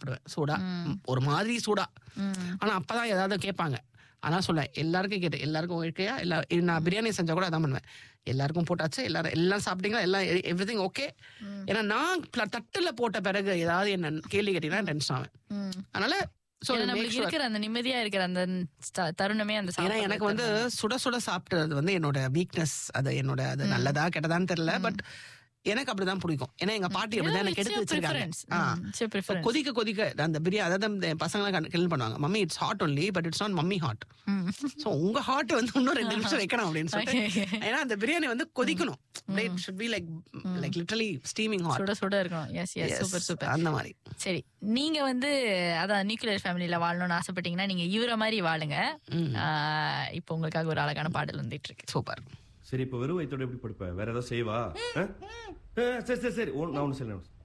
சாப்பிடுவேன் சூடா ஒரு மாதிரி சூடா ஆனா அப்பதான் ஏதாவது கேட்பாங்க ஆனா சொல்லேன் எல்லாருக்கும் கேட்டு எல்லாருக்கும் ஓகேயா எல்லா நான் பிரியாணி செஞ்சா கூட அதான் பண்ணுவேன் எல்லாருக்கும் போட்டாச்சு எல்லாரும் எல்லாம் சாப்பிட்டீங்களா எல்லாம் எவ்ரி திங் ஓகே ஏன்னா நான் pla- தட்டுல போட்ட பிறகு ஏதாவது என்ன கேள்வி கேட்டீங்கன்னா டென்ஷன் ஆவேன் ம். அதனால so ஏன்னா make நம்மளுக்கு sure- இருக்கிற அந்த நிம்மதியா இருக்கிற அந்த ஸ்ட- தருணமே அந்த ஏன்னா சாப்பாடு எனக்கு வந்து சுட சுட சாப்பிட்டது வந்து என்னோட வீக்னஸ் அது என்னோட அது நல்லதா கெட்டதான்னு தெரியல பட் எனக்கு அப்படிதான் பிடிக்கும் ஏன்னா எங்க பாட்டி அப்படிதான் எனக்கு எடுத்து preference. வச்சிருக்காங்க ஆ. ம், it's your preference. கொதிக்க கொதிக்க அந்த பிரியாணி அதாவது இந்த பசங்க கேள்வி பண்ணுவாங்க mummy it's hot only but it's not mummy hot hmm. So உங்க ஹாட் வந்து இன்னும் ரெண்டு நிமிஷம் வைக்கணும் அப்படின்னு சொல்லிட்டு Okay, okay. ஏன்னா அந்த பிரியாணி வந்து கொதிக்கணும் it should be like like literally steaming hot சுட சுட இருக்கணும் எஸ் எஸ் சூப்பர் சூப்பர் அந்த மாதிரி சரி நீங்க வந்து அதான் நியூக்ளியர் ஃபேமிலில வாழணும்னு ஆசைப்பட்டீங்கன்னா நீங்க இவர மாதிரி வாழுங்க ஆஹ் இப்போ உங்களுக்காக ஒரு அழகான பாடல் வந்துட்டு இருக்கு சூப்பர் சரி இப்ப வெறும் வயித்தோட எப்படி படுப்பேன் வேற ஏதாவது செய்வா ஆ? ஆ, சரி சரி சரி ஓ, நான் ஒண்ணு சொல்லணும்